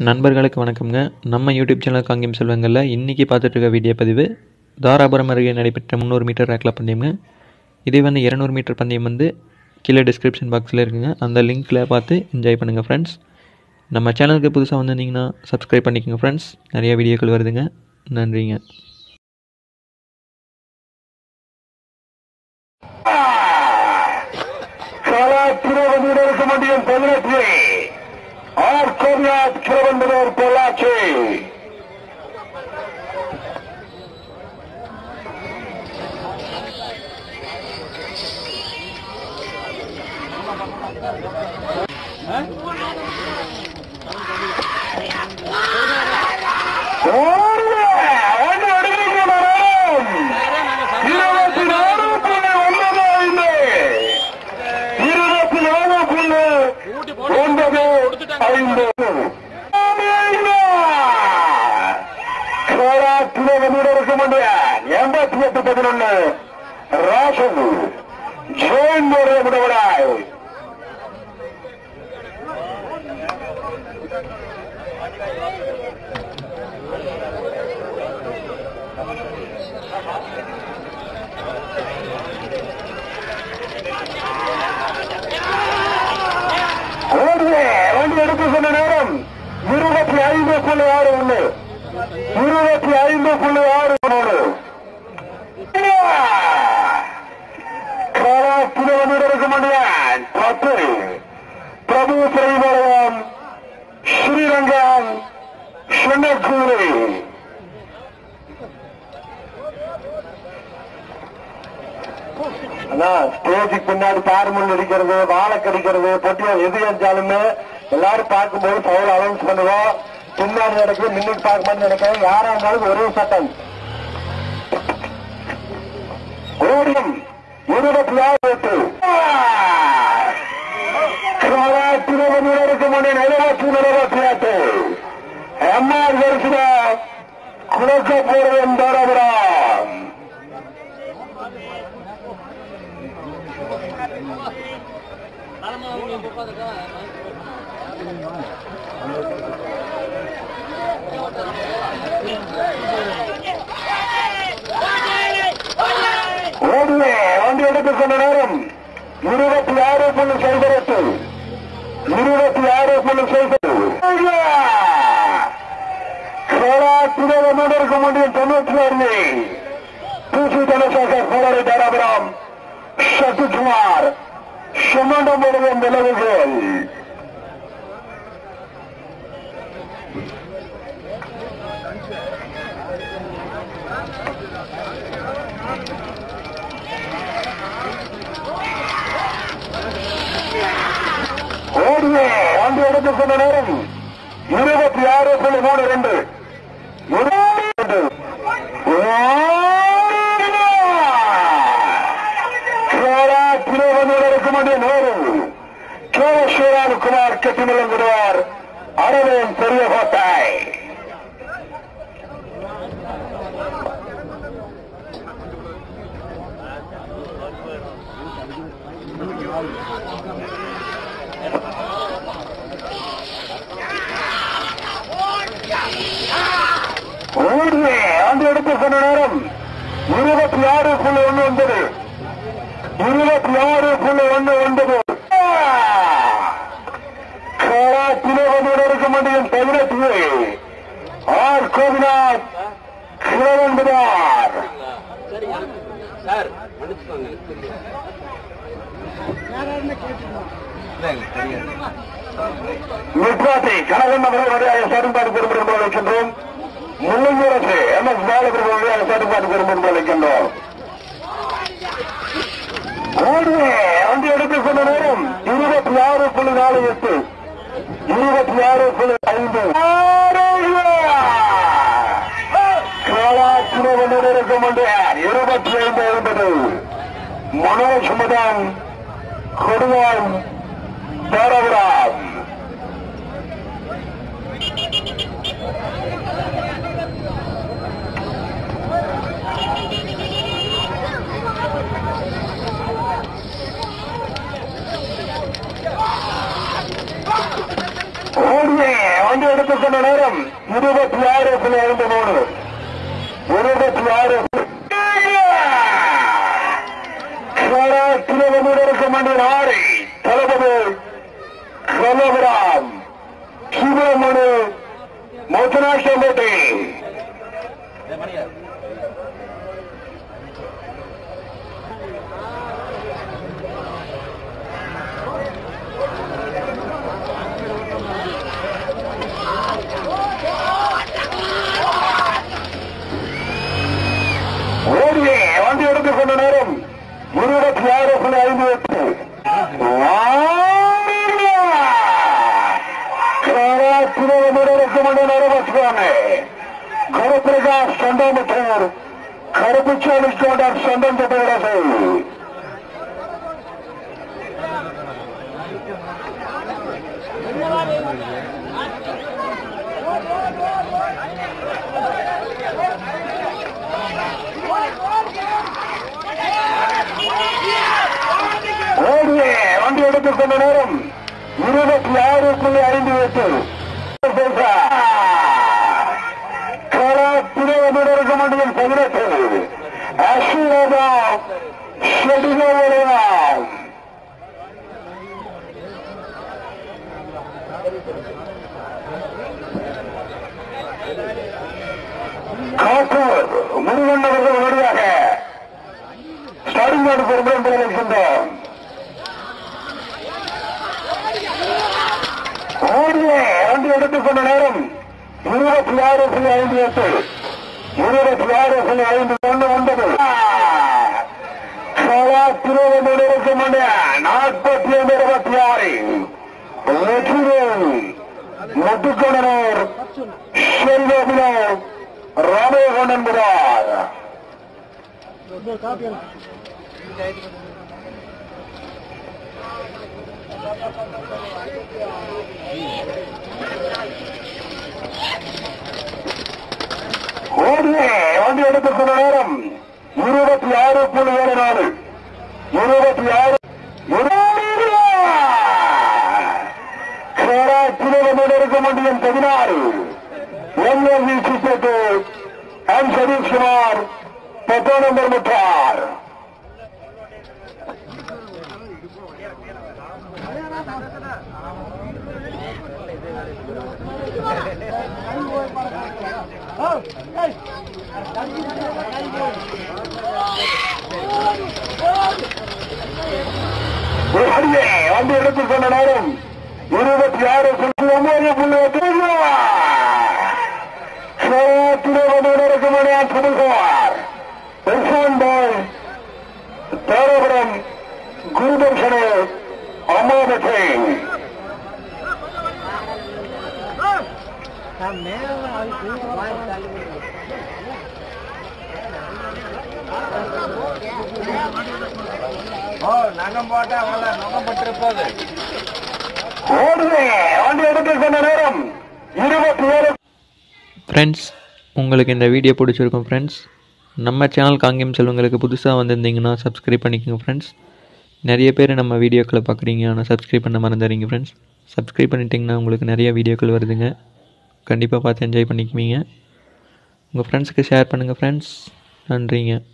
நண்பர்களுக்கு வணக்கம்ங்க நம்ம யூடியூப் சேனல் காங்கியம் செல்வங்களில் இன்றைக்கி பார்த்துட்டு இருக்க வீடியோ பதிவு தாராபுரம் அருகே நடைபெற்ற முந்நூறு மீட்டர் ரேக்கில் பந்தயம்ங்க இதே வந்து இரநூறு மீட்டர் பந்தயம் வந்து கீழே டிஸ்கிரிப்ஷன் பாக்ஸில் இருக்குங்க அந்த லிங்க்கில் பார்த்து என்ஜாய் பண்ணுங்கள் ஃப்ரெண்ட்ஸ் நம்ம சேனலுக்கு புதுசாக வந்திருந்தீங்கன்னா சப்ஸ்கிரைப் பண்ணிக்கோங்க ஃப்ரெண்ட்ஸ் நிறைய வீடியோக்கள் வருதுங்க நன்றிங்க திருவண்ணூர் இருக்க முடியும் பதினெட்டு ஆர் கோவியாத் திருவண்ணூர் பொள்ளாச்சி ஒன்று அடுக்கிறீங்க இருபத்தி நாலு புள்ளி ஒன்பது ஐந்து இருபத்தி நாலு புள்ளி ஒன்பது ஐந்து இருக்க முடியாது எண்பத்தி எட்டு பதினொன்று ராசன் ஜெயின் விடவிடாய் ஓடுவே வண்டி எடுக்க சொன்ன நேரம் இருபத்தி ஐந்து புள்ளி ஆறு ஒன்று இருபத்தி ஐந்து புள்ளி ஆறு ஒன்று கிலோமீட்டர் இருக்க முடியாது பத்து பிரபு திரைவரம் ஸ்ரீரங்கம் சுண்ணக்கூரி அதான் ஸ்டேஜுக்கு பின்னாடி தாறுமுள் அடிக்கிறது வாழை கடிக்கிறது பொட்டியா எது செஞ்சாலுமே எல்லாரும் பார்க்கும்போது ஃபவுல் அனௌன்ஸ் பண்ணுவோம் பின்னாடி நடக்குது முன்னுக்கு பார்க்கும்போது நினைக்கிறேன் யாரா இருந்தாலும் ஒரே சட்டம் ஓடியம் இருபத்தி ஆறு எட்டு திருவண்ணூர் இருக்க முடியும் எழுபத்தி இருபத்தி எட்டு எம்ஆர் வருஷம் குலக்க போறது என்பாராம் ஓடுவே வண்டி எடுத்து சொன்ன நேரம் இருபத்தி ஆறு புள்ளி சைபர் எட்டு இருபத்தி ஆறு புள்ளி சைபர் திருவண்ணூர் இருக்க முடியும் தொண்ணூற்றி ஆறு பூசி தனசேகர் போராடி தாராபுரம் சசிகுமார் சுமண்டம் முழுவதும் விலகுகள் ஓடியே வந்து எடுத்து சொன்ன நேரம் இருபத்தி ஆறு புள்ளி மூணு ரெண்டு இருபத்தி திருவண்ணூர் இருக்க முடிய நேரம் கேர ஸ்ரீராம்குமார் கெட்டிமலங்குடுவார் அரவேன் பெரிய கோட்டை ஓடியே அந்த எடுத்து சொன்ன நேரம் இருபத்தி ஆறு புள்ளி ஒன்று ஒன்பது இருபத்தி ஆறு புள்ளி ஒன்று ஒன்பது கிலோமீட்டர் இருக்க முடியும் பதினெட்டு ஆர் கோவிநாத் கிலோமீட்டர் சார் மன்னிச்சுக்கோங்க நிர்வாகத்தை கனகன் அவர்களுடைய செயல்பாடு பெறும் அழைக்கின்றோம் முன்னணி அரசு எம் எஸ் பாலபிரபுடைய செயல்பாடு பெறும் அழைக்கின்றோம் ஓடுவே வண்டி எடுத்து சொன்ன நேரம் இருபத்தி ஆறு புள்ளி நாலு எட்டு இருபத்தி ஆறு புள்ளி ஐந்து திருவண்ணூர் இருக்க முடியாது இருபத்தி ஐந்து என்பது மனோஜ் மதன் கொடுவான் தாராபுரம் ஓடியே வண்டி எடுத்து சொன்ன நேரம் இருபத்தி ஆறு புள்ளி ஐந்து மூணு இருபத்தி ஆறு கிலோமீட்டருக்கு மணி ஆறு தளபதி கலபுராம் சிவமணி மதுராஷ்டிரம்பட்டி ஓடியே வண்டி எடுத்துக் கொண்ட நேரம் இருபத்தி ஆறு புள்ளி ஐந்து எட்டு கிலோமீட்டருக்கு மணி நேரம் வச்சுக்கோங்க கருப்பிரகாஷ் சண்டாமத்தூர் கருப்புச்சாமி கோட்டார் சண்டம் தொட்டவரசை ஓடியே வண்டி எடுத்துக் கொண்ட நேரம் இருபத்தி ஆறு புள்ளி ஐந்து எட்டு கலா திருவனந்தபுரம் மண்டலம் பதினெட்டு அஸ்வதா செடிகோவரம் காக்கூர் முருகன் அவர்கள் வழியாக ஸ்டார்டிங் கார்டு பொறுப்பு இருக்கின்றோம் ஓடியே வண்டி எடுத்துக் கொண்ட நேரம் இருபத்தி ஆறு புள்ளி ஐந்து எட்டு இருபத்தி ஆறு புள்ளி ஐந்து ஒன்று ஒன்பது கலா திருவனந்தபுரம் மண்டலம் நாற்பத்தி ஐந்து இருபத்தி ஆறு முத்துக்கணனூர் செல்வபினர் ராமேகன் என்பதார் ஓடியே வண்டி எடுத்துக் கொண்ட நேரம் இருபத்தி ஆறு புள்ளி ஏழு நாலு இருபத்தி ஆறு கிலோமீட்டருக்கு மண்டியம் பதினாறு எம்எல்வி சித்தத்து எம் சதீஷ் குமார் பத்தாம் நம்பர் முற்றார் அடியே வண்டி எடுத்துக் கொண்ட நேரம் இருபத்தி ஆறு புள்ளி ஒன்பது புள்ளி எட்டு திருவனந்தபுரம் மணியான் சுமல்குமார் பெர்சான் பாய் தாராபுரம் குருதர்ஷனே அம்மாபட்சன் நகம் போட்டா அவ்வளோ நகம் பட்டு போகுது ஓடுவே வண்டி எடுத்துக் கொண்ட நேரம் இருபத்தி ஏழு ஃப்ரெண்ட்ஸ் உங்களுக்கு இந்த வீடியோ பிடிச்சிருக்கும் ஃப்ரெண்ட்ஸ் நம்ம சேனல் காங்கியம் செல்வங்களுக்கு புதுசாக வந்திருந்தீங்கன்னா சப்ஸ்கிரைப் பண்ணிக்கோங்க ஃப்ரெண்ட்ஸ் நிறைய பேர் நம்ம வீடியோக்களை பார்க்குறீங்க ஆனால் சப்ஸ்கிரைப் பண்ண மறந்துடுறீங்க ஃப்ரெண்ட்ஸ் சப்ஸ்கிரைப் பண்ணிட்டீங்கன்னா உங்களுக்கு நிறைய வீடியோக்கள் வருதுங்க கண்டிப்பாக பார்த்து என்ஜாய் பண்ணிக்குவீங்க உங்கள் ஃப்ரெண்ட்ஸுக்கு ஷேர் பண்ணுங்கள் ஃப்ரெண்ட்ஸ் நன்றிங்க